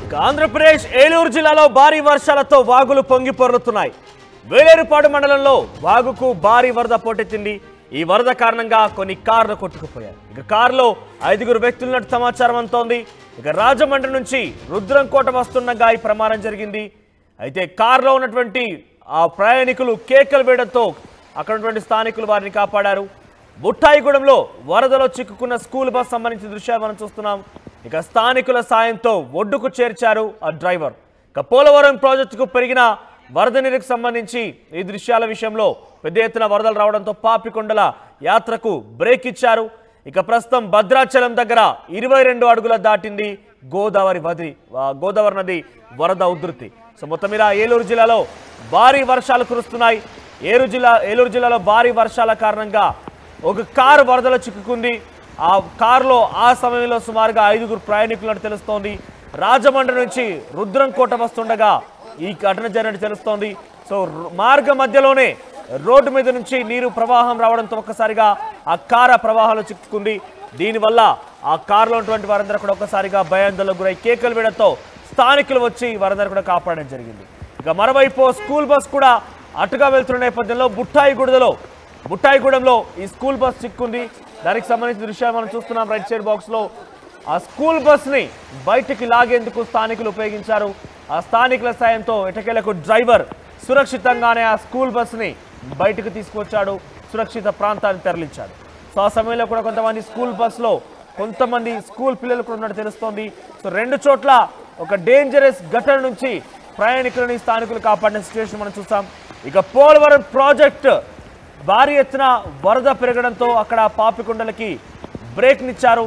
ఇక ఆంధ్రప్రదేశ్ ఏలూరు జిల్లాలో భారీ వర్షాలతో వాగులు పొంగి పొర్లుతున్నాయి వేలేరుపాడు మండలంలో వాగుకు భారీ వరద పోటెత్తింది ఈ వరద కారణంగా కొన్ని కార్లు కొట్టుకుపోయాయి ఇక కారులో ఐదుగురు వ్యక్తులున్నట్టు సమాచారం అంతోంది ఇక రాజమండ్రి నుంచి రుద్రంకోట వస్తుండగా ఈ ప్రమాదం జరిగింది అయితే కారులో ఉన్నటువంటి ఆ ప్రయాణికులు కేకలు వేయడంతో అక్కడ ఉన్నటువంటి స్థానికులు వారిని కాపాడారు బుట్టాయిగూడెంలో వరదలో చిక్కుకున్న స్కూల్ బస్ సంబంధించిన దృశ్యాలు మనం చూస్తున్నాం ఇక స్థానికుల సాయంతో ఒడ్డుకు చేర్చారు ఆ డ్రైవర్ ఇక పోలవరం ప్రాజెక్టుకు పెరిగిన వరద నీరుకు సంబంధించి ఈ దృశ్యాల విషయంలో పెద్ద ఎత్తున వరదలు రావడంతో పాపికొండల యాత్రకు బ్రేక్ ఇచ్చారు ఇక ప్రస్తుతం భద్రాచలం దగ్గర ఇరవై రెండు అడుగుల దాటింది గోదావరి వది ఆ, గోదావరి నది వరద ఉధృతి సో మొత్తం మీద ఏలూరు జిల్లాలో భారీ వర్షాలు కురుస్తున్నాయి ఏలూరు జిల్లా ఏలూరు జిల్లాలో భారీ వర్షాల కారణంగా ఒక కారు వరదలో చిక్కుకుంది ఆ కారులో ఆ సమయంలో సుమారుగా ఐదుగురు ప్రయాణికులను తెలుస్తోంది రాజమండ్రి నుంచి రుద్రంకోట వస్తుండగా ఈ ఘటన జరిగినట్టు తెలుస్తోంది సో ర- మార్గ మధ్యలోనే రోడ్డు మీద నుంచి నీరు ప్రవాహం రావడంతో ఒక్కసారిగా ఆ కార ప్రవాహంలో చిక్కుకుంది దీనివల్ల ఆ కారులో ఉన్నటువంటి వారందరూ కూడా ఒక్కసారిగా భయాందోళనకు గురై కేకలు వేయడంతో స్థానికులు వచ్చి వారందరూ కూడా కాపాడడం జరిగింది ఇక మరోవైపు స్కూల్ బస్ కూడా అటుగా వెళ్తున్న నేపథ్యంలో బుట్టాయిగూడలో బుట్టాయిగూడెంలో ఈ స్కూల్ బస్ చిక్కుంది దానికి సంబంధించిన దృశ్యాలు మనం చూస్తున్నాం రైట్ సైడ్ బాక్స్ లో ఆ స్కూల్ బస్ ని బయటికి లాగేందుకు స్థానికులు ఉపయోగించారు ఆ స్థానికుల సాయంతో ఎటకేలకు డ్రైవర్ సురక్షితంగానే ఆ స్కూల్ బస్ ని బయటకు తీసుకొచ్చాడు సురక్షిత ప్రాంతాన్ని తరలించాడు సో ఆ సమయంలో కూడా కొంతమంది స్కూల్ బస్ లో కొంతమంది స్కూల్ పిల్లలు కూడా ఉన్నట్టు తెలుస్తోంది సో రెండు చోట్ల ఒక డేంజరస్ ఘటన నుంచి ప్రయాణికులని స్థానికులు కాపాడిన సిచ్యువేషన్ మనం చూస్తాం ఇక పోలవరం ప్రాజెక్ట్ భారీ ఎత్తున వరద పెరగడంతో అక్కడ పాపికొండలకి బ్రేక్నిచ్చారు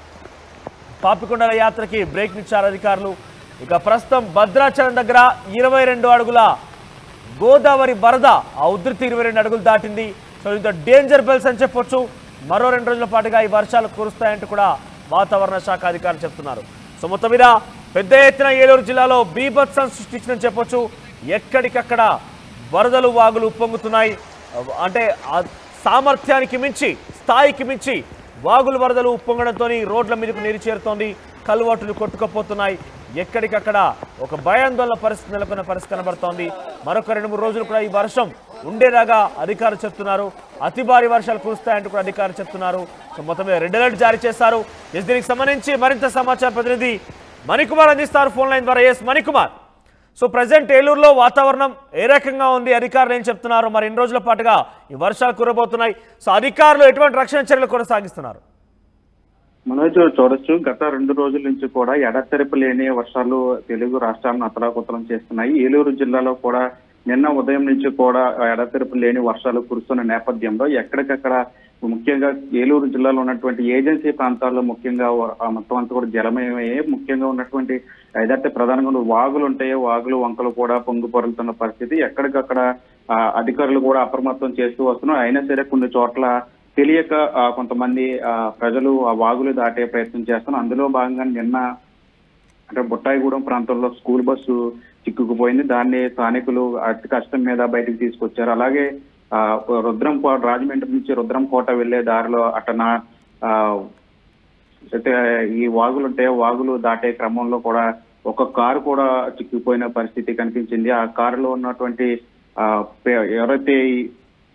పాపికొండల యాత్రకి బ్రేక్నిచ్చారు అధికారులు ఇక ప్రస్తుతం భద్రాచలం దగ్గర ఇరవై రెండు అడుగుల గోదావరి వరద ఆ ఉధృతి ఇరవై రెండు అడుగులు దాటింది సో ఇంత డేంజర్ బెల్స్ అని చెప్పొచ్చు మరో రెండు రోజుల పాటుగా ఈ వర్షాలు కురుస్తాయంటూ కూడా వాతావరణ శాఖ అధికారులు చెప్తున్నారు సో మొత్తం మీద పెద్ద ఎత్తున ఏలూరు జిల్లాలో బీభత్సం సృష్టించిందని చెప్పొచ్చు ఎక్కడికక్కడ వరదలు వాగులు ఉప్పొంగుతున్నాయి అంటే ఆ సామర్థ్యానికి మించి స్థాయికి మించి వాగులు వరదలు ఉప్పొంగడంతో రోడ్ల మీదకు నీరు చేరుతోంది కలువటులు కొట్టుకుపోతున్నాయి ఎక్కడికక్కడ ఒక భయాందోళన పరిస్థితి నెలకొన్న పరిస్థితి కనబడుతోంది మరొక రెండు మూడు రోజులు కూడా ఈ వర్షం ఉండేలాగా అధికారులు చెప్తున్నారు అతి భారీ వర్షాలు కురుస్తాయంటూ కూడా అధికారులు చెప్తున్నారు సో మొత్తం మీద రెడ్ అలర్ట్ జారీ చేస్తారు ఎస్ దీనికి సంబంధించి మరింత సమాచార ప్రతినిధి మణికుమార్ అందిస్తారు ఫోన్ లైన్ ద్వారా ఎస్ మణికుమార్ సో ప్రజెంట్ ఏలూరులో వాతావరణం ఏ రకంగా ఉంది అధికారులు ఏం చెప్తున్నారు మరి ఎన్ని రోజుల పాటుగా ఈ వర్షాలు కురబోతున్నాయి సో అధికారులు ఎటువంటి రక్షణ చర్యలు కొనసాగిస్తున్నారు మనోజ్ చూడొచ్చు గత రెండు రోజుల నుంచి కూడా ఎడతెరపు లేని వర్షాలు తెలుగు రాష్ట్రాలను అతలాకుతలం చేస్తున్నాయి ఏలూరు జిల్లాలో కూడా నిన్న ఉదయం నుంచి కూడా ఎడతెరపు లేని వర్షాలు కురుస్తున్న నేపథ్యంలో ఎక్కడికక్కడ ముఖ్యంగా ఏలూరు జిల్లాలో ఉన్నటువంటి ఏజెన్సీ ప్రాంతాల్లో ముఖ్యంగా ఆ మొత్తం అంతా కూడా జలమయమయ్యే ముఖ్యంగా ఉన్నటువంటి ఏదైతే ప్రధానంగా ఉన్న వాగులు ఉంటాయో వాగులు వంకలు కూడా పొంగు పొరులుతున్న పరిస్థితి ఎక్కడికక్కడ ఆ, అధికారులు కూడా అప్రమత్తం చేస్తూ వస్తున్నారు అయినా సరే కొన్ని చోట్ల తెలియక ఆ, కొంతమంది ఆ, ప్రజలు ఆ వాగులు దాటే ప్రయత్నం చేస్తున్నారు అందులో భాగంగా నిన్న అంటే బుట్టాయిగూడెం ప్రాంతంలో స్కూల్ బస్సు చిక్కుకుపోయింది దాన్ని స్థానికులు అతి కష్టం మీద బయటికి తీసుకొచ్చారు అలాగే ఆ, రుద్రం కో- రాజమండ్రి నుంచి రుద్రం కోట వెళ్లే దారిలో అటన ఆ, అయితే ఈ వాగులు ఉంటాయో వాగులు దాటే క్రమంలో కూడా ఒక కారు కూడా చిక్కుపోయిన పరిస్థితి కనిపించింది ఆ కారులో ఉన్నటువంటి ఆ, పే- ఎవరైతే ఈ-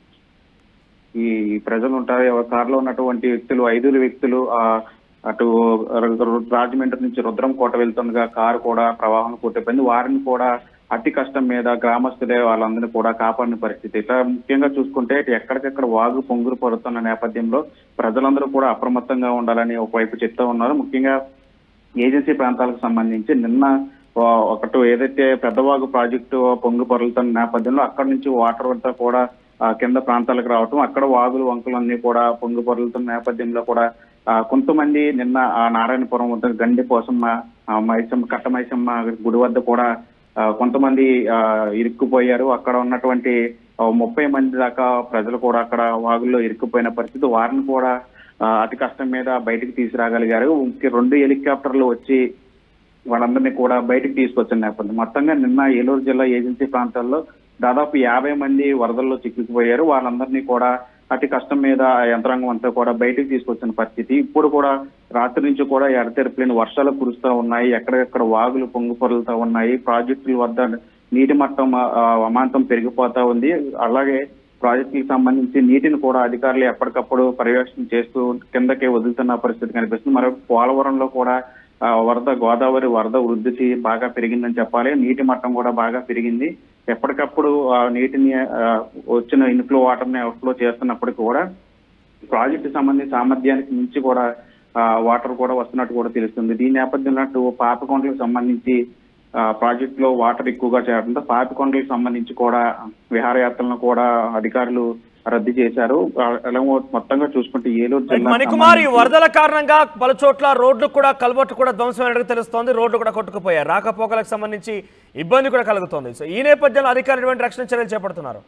ఈ ప్రజలు ఉంటారు ఎవరి కారులో ఉన్నటువంటి వ్యక్తులు ఐదుగురు వ్యక్తులు ఆ అటు ర- రాజమండ్రి నుంచి రుద్రం కోట వెళ్తుండగా కారు కూడా ప్రవాహం కొట్టిపోయింది వారిని కూడా అతి కష్టం మీద గ్రామస్తులే వాళ్ళందరినీ కూడా కాపాడిన పరిస్థితి ఇట్లా ముఖ్యంగా చూసుకుంటే ఇటు ఎక్కడికెక్కడ వాగు పొంగురు పడుతున్న నేపథ్యంలో ప్రజలందరూ కూడా అప్రమత్తంగా ఉండాలని ఒకవైపు చెప్తా ఉన్నారు ముఖ్యంగా ఏజెన్సీ ప్రాంతాలకు సంబంధించి నిన్న ఆ, ఒకటి ఏదైతే పెద్దవాగు ప్రాజెక్టు పొంగు పొరలుతున్న నేపథ్యంలో అక్కడి నుంచి వాటర్ అంతా కూడా ఆ, కింద ప్రాంతాలకు రావటం అక్కడ వాగులు వంకలు అన్ని కూడా పొంగు పొరలుతున్న నేపథ్యంలో కూడా ఆ, కొంతమంది నిన్న ఆ నారాయణపురం వద్ద గండి పోసమ్మ ఆ, మైసమ్మ కట్ట మైసమ్మ గుడి వద్ద కూడా ఆ, కొంతమంది ఆ, ఇరుక్కుపోయారు అక్కడ ఉన్నటువంటి ఆ, ముప్పై మంది దాకా ప్రజలు కూడా అక్కడ వాగుల్లో ఇరుక్కుపోయిన పరిస్థితి వారిని కూడా ఆ, అతి కష్టం మీద బయటికి తీసుకురాగలిగారు ఇంక రెండు హెలికాప్టర్లు వచ్చి వాళ్ళందరినీ కూడా బయటికి తీసుకొచ్చిన నేపథ్యం మొత్తంగా నిన్న ఏలూరు జిల్లా ఏజెన్సీ ప్రాంతాల్లో దాదాపు యాభై మంది వరదల్లో చిక్కుకుపోయారు వాళ్ళందరినీ కూడా అతి కష్టం మీద ఆ యంత్రాంగం అంతా కూడా బయటకు తీసుకొచ్చిన పరిస్థితి ఇప్పుడు కూడా రాత్రి నుంచి కూడా ఎడతెరపులేని వర్షాలు కురుస్తూ ఉన్నాయి ఎక్కడెక్కడ వాగులు పొంగు పొరలుతూ ఉన్నాయి ప్రాజెక్టుల వద్ద నీటి మట్టం ఆ, ఆ, అమాంతం పెరిగిపోతా ఉంది అలాగే ప్రాజెక్టులకు సంబంధించి నీటిని కూడా అధికారులు ఎప్పటికప్పుడు పర్యవేక్షణ చేస్తూ కిందకే వదులుతున్న పరిస్థితి కనిపిస్తుంది మరో పోలవరంలో కూడా ఆ, వరద గోదావరి వరద వృద్ధికి బాగా పెరిగిందని చెప్పాలి నీటి మట్టం కూడా బాగా పెరిగింది ఎప్పటికప్పుడు ఆ నీటిని ఆ, వచ్చిన ఇన్ఫ్లో వాటర్ ని అవుట్ఫ్లో చేస్తున్నప్పటికీ కూడా ప్రాజెక్టు సంబంధించి సామర్థ్యానికి మించి కూడా ఆ, వాటర్ కూడా వస్తున్నట్టు కూడా తెలుస్తుంది దీని నేపథ్యంలో అటు పాపకొండలకు సంబంధించి ఆ, ప్రాజెక్ట్ లో వాటర్ ఎక్కువగా చేరడంతో పాపికొండలకు సంబంధించి కూడా విహారయాత్రలను కూడా అధికారులు రద్దు చేశారు ఆ, ఎలా మొత్తంగా చూసుకుంటే ఏలూరు రైట్ జిల్లా మణికుమార్ ఈ వరదల కారణంగా పలు చోట్ల రోడ్లు కూడా కలబొట్టు కూడా ధ్వంసమైనట్టు తెలుస్తోంది రోడ్లు కూడా కొట్టుకుపోయాయి రాకపోకలకు సంబంధించి ఇబ్బంది కూడా కలుగుతోంది సో ఈ నేపథ్యంలో అధికారులు ఎటువంటి రక్షణ చర్యలు చేపడుతున్నారు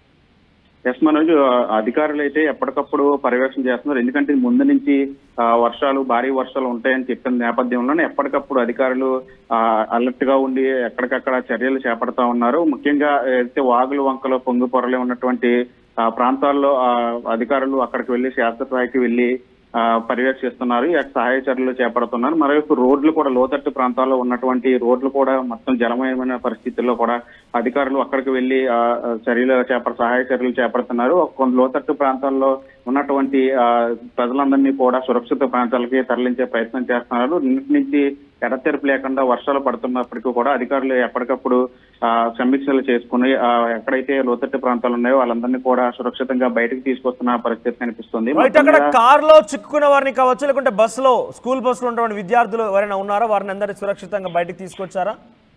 ఎస్ మనోజ్ ఆ, అధికారులు అయితే ఎప్పటికప్పుడు పర్యవేక్షణ చేస్తున్నారు ఎందుకంటే ముందు నుంచి ఆ, వర్షాలు భారీ వర్షాలు ఉంటాయని చెప్పిన నేపథ్యంలోనే ఎప్పటికప్పుడు అధికారులు అలర్ట్ గా ఉండి ఎక్కడికక్కడ చర్యలు చేపడతా ఉన్నారు ముఖ్యంగా అయితే వాగులు వంకలు పొంగు పొరలే ఉన్నటువంటి ఆ, ప్రాంతాల్లో ఆ, అధికారులు అక్కడికి వెళ్లి శాస్త్రస్థాయికి వెళ్లి ఆ, పర్యవేక్షిస్తున్నారు ఈ యొక్క సహాయ చర్యలు చేపడుతున్నారు మరోవైపు రోడ్లు కూడా లోతట్టు ప్రాంతాల్లో ఉన్నటువంటి రోడ్లు కూడా మొత్తం జలమయమైన పరిస్థితుల్లో కూడా అధికారులు అక్కడికి వెళ్లి ఆ, ఆ, చర్యలు చేపడ సహాయ చర్యలు చేపడుతున్నారు కొంత లోతట్టు ప్రాంతాల్లో ఉన్నటువంటి ఆ, ప్రజలందరినీ కూడా సురక్షిత ప్రాంతాలకి తరలించే ప్రయత్నం చేస్తున్నారు నిన్నటి నుంచి ఎడతెరపు లేకుండా వర్షాలు పడుతున్నప్పటికీ కూడా అధికారులు ఎప్పటికప్పుడు ఆ, సమీక్షలు చేసుకుని ఆ, ఎక్కడైతే లోతట్టు ప్రాంతాలు ఉన్నాయో వాళ్ళందరినీ కూడా సురక్షితంగా బయటకు తీసుకొస్తున్న పరిస్థితి కనిపిస్తుంది రైట్ అక్కడ మొత్తం మీద- కారులో చిక్కుకున్న వారిని కావచ్చు లేకుంటే బస్సులో స్కూల్ బస్సులో ఉన్నటువంటి విద్యార్థులు ఎవరైనా ఉన్నారా వారిని అందరినీ సురక్షితంగా బయటకు తీసుకొచ్చారా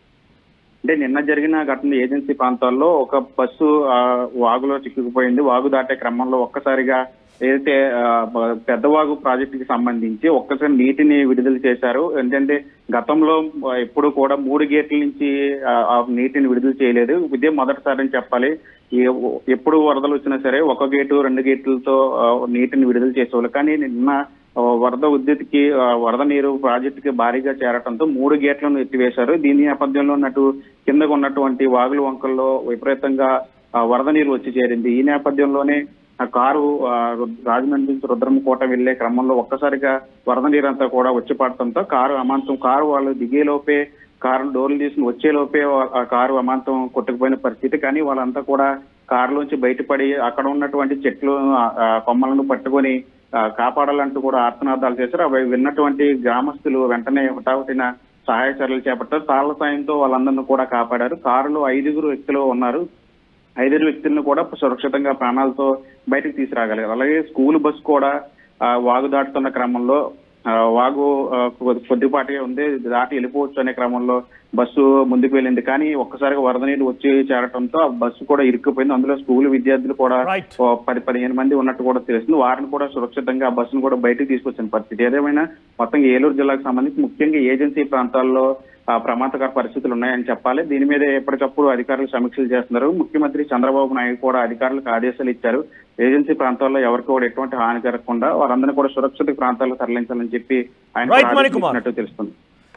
అంటే నిన్న జరిగిన ఘటన ఏజెన్సీ ప్రాంతాల్లో ఒక బస్సు ఆ, వాగులో చిక్కుకుపోయింది వాగు దాటే క్రమంలో ఒక్కసారిగా ఏదైతే ఆ, బ- పెద్దవాగు ప్రాజెక్టుకి సంబంధించి ఒక్కసారి నీటిని విడుదల చేశారు ఎందుకంటే గతంలో ఆ, ఎప్పుడు కూడా మూడు గేట్ల నుంచి ఆ, ఆ నీటిని విడుదల చేయలేదు ఇదే మొదటిసారి అని చెప్పాలి ఏ- ఎప్పుడు వరదలు వచ్చినా సరే ఒక గేటు రెండు గేట్లతో ఆ, నీటిని విడుదల చేసేవాళ్ళు కానీ నిన్న ఆ, వరద ఉద్ధృతికి ఆ, వరద నీరు ప్రాజెక్టుకి భారీగా చేరటంతో మూడు గేట్లను ఎత్తివేశారు దీని నేపథ్యంలో ఉన్నట్టు కిందకు ఉన్నటువంటి వాగులు వంకల్లో విపరీతంగా ఆ, వరద నీరు వచ్చి చేరింది ఈ నేపథ్యంలోనే ఆ కారు ఆ, రు- రాజమండ్రి నుంచి రుద్రమకోట వెళ్లే క్రమంలో ఒక్కసారిగా వరద నీరంతా కూడా వచ్చి పడటంతో కారు అమాంతం కారు వాళ్ళు దిగేలోపే కారు డోర్లు తీసుకుని వచ్చేలోపే ఆ కారు అమాంతం కొట్టుకుపోయిన పరిస్థితి కానీ వాళ్ళంతా కూడా కారులోంచి బయటపడి అక్కడ ఉన్నటువంటి చెట్లు ఆ, ఆ, కొమ్మలను పట్టుకొని ఆ, కాపాడాలంటూ కూడా ఆర్తనాదాలు చేశారు అవి విన్నటువంటి గ్రామస్తులు వెంటనే హుటాహుటిన సహాయ చర్యలు చేపట్టారు తాళ్ల సాయంతో వాళ్ళందరినీ కూడా కాపాడారు కారులో ఐదుగురు వ్యక్తులు ఉన్నారు ఐదుగురు వ్యక్తులను కూడా సురక్షితంగా ప్రాణాలతో బయటకు తీసుకురాగలిగారు అలాగే స్కూల్ బస్ కూడా ఆ, వాగు దాటుతున్న క్రమంలో ఆ, వాగు ఆ, కొద్ది- కొద్దిపాటిగా ఉంది దాటి వెళ్ళిపోవచ్చు అనే క్రమంలో బస్సు ముందుకు వెళ్ళింది కానీ ఒక్కసారిగా వరద నీరు వచ్చి చేరటంతో ఆ బస్సు కూడా ఇరుక్కుపోయింది అందులో స్కూల్ విద్యార్థులు కూడా రైట్ ఓ పది పదిహేను మంది ఉన్నట్టు కూడా తెలుస్తుంది వారిని కూడా సురక్షితంగా ఆ బస్సును కూడా బయటకు తీసుకొచ్చిన పరిస్థితి ఏదేమైనా మొత్తం ఏలూరు జిల్లాకు సంబంధించి ముఖ్యంగా ఏజెన్సీ ప్రాంతాల్లో ఆ, ప్రమాదకర పరిస్థితులు ఉన్నాయని చెప్పాలి దీని మీద ఎప్పటికప్పుడు అధికారులు సమీక్షలు చేస్తున్నారు ముఖ్యమంత్రి చంద్రబాబు నాయుడు కూడా అధికారులకు ఆదేశాలు ఇచ్చారు ఏజెన్సీ ప్రాంతాల్లో ఎవరికి కూడా ఎటువంటి హాని జరగకుండా వారందరినీ కూడా సురక్షిత ప్రాంతాలకు తరలించాలని చెప్పి ఆయన Right, కూడా మణికుమార్. ఆదేశించినట్టు తెలుస్తుంది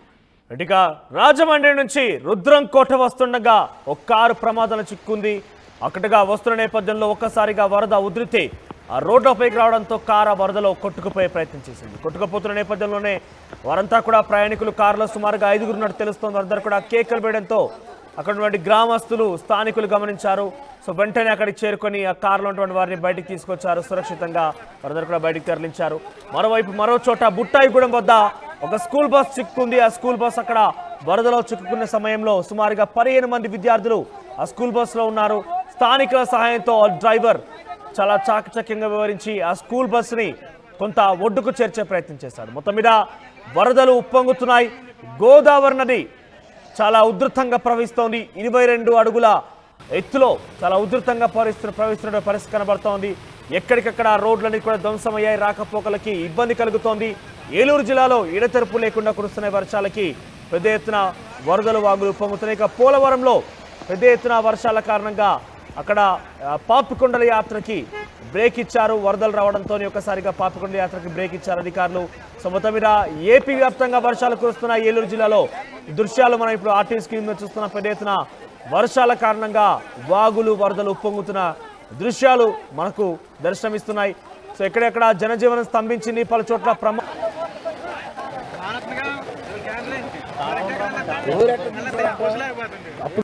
ఇటుక రాజమండ్రి నుంచి రుద్రం కోట వస్తుండగా ఒక కారు ప్రమాదంలో చిక్కుంది అక్కడగా వస్తున్న నేపథ్యంలో ఒక్కసారిగా వరద ఉధృతి ఆ రోడ్లపైకి రావడంతో కారు ఆ వరదలో కొట్టుకుపోయే ప్రయత్నం చేసింది కొట్టుకుపోతున్న నేపథ్యంలోనే వారంతా కూడా ప్రయాణికులు కారులో సుమారుగా ఐదుగురు ఉన్నట్టు తెలుస్తోంది వారందరూ కూడా కేకలు వేయడంతో అక్కడ ఉన్నటువంటి గ్రామస్తులు స్థానికులు గమనించారు సో వెంటనే అక్కడికి చేరుకొని ఆ కారులో ఉన్నటువంటి వారిని బయటికి తీసుకొచ్చారు సురక్షితంగా వారందరూ కూడా బయటికి తరలించారు మరోవైపు మరో చోట బుట్టాయిగూడెం వద్ద ఒక స్కూల్ బస్ చిక్కుకుంది ఆ స్కూల్ బస్ అక్కడ వరదలో చిక్కుకున్న సమయంలో సుమారుగా పదిహేను మంది విద్యార్థులు ఆ స్కూల్ బస్సులో ఉన్నారు స్థానికుల సహాయంతో ఆ డ్రైవర్ చాలా చాకచక్యంగా వివరించి ఆ స్కూల్ బస్సుని కొంత ఒడ్డుకు చేర్చే ప్రయత్నం చేశాడు మొత్తం మీద వరదలు ఉప్పొంగుతున్నాయి గోదావరి నది చాలా ఉధృతంగా ప్రవహిస్తోంది ఇరవై రెండు అడుగుల ఎత్తులో చాలా ఉధృతంగా ప్రవహిస్తున్న ప్రవహిస్తున్న పరిస్థితి కనబడుతోంది ఎక్కడికక్కడ రోడ్లన్నీ కూడా ధ్వంసమయ్యాయి రాకపోకలకి ఇబ్బంది కలుగుతోంది ఏలూరు జిల్లాలో ఎడతెరపు లేకుండా కురుస్తున్న వర్షాలకి పెద్ద ఎత్తున వరదలు వాగులు పొంగుతున్నాయి ఇక పోలవరంలో పెద్ద ఎత్తున వర్షాల కారణంగా అక్కడ ఆ, పాపికొండల యాత్రకి బ్రేక్ ఇచ్చారు వరదలు రావడంతో ఒక్కసారిగా పాపికొండల యాత్రకి బ్రేక్ ఇచ్చారు అధికారులు సో మొత్తం మీద ఏపీ వ్యాప్తంగా వర్షాలు కురుస్తున్నాయి ఏలూరు జిల్లాలో ఈ దృశ్యాలు మనం ఇప్పుడు ఆర్టీ స్క్రీన్ మీద చూస్తున్న పెద్ద ఎత్తున వర్షాల కారణంగా వాగులు వరదలు ఉప్పొంగుతున్న దృశ్యాలు మనకు దర్శనమిస్తున్నాయి సో ఎక్కడెక్కడ జనజీవనం స్తంభించింది పలు చోట్ల ప్రమా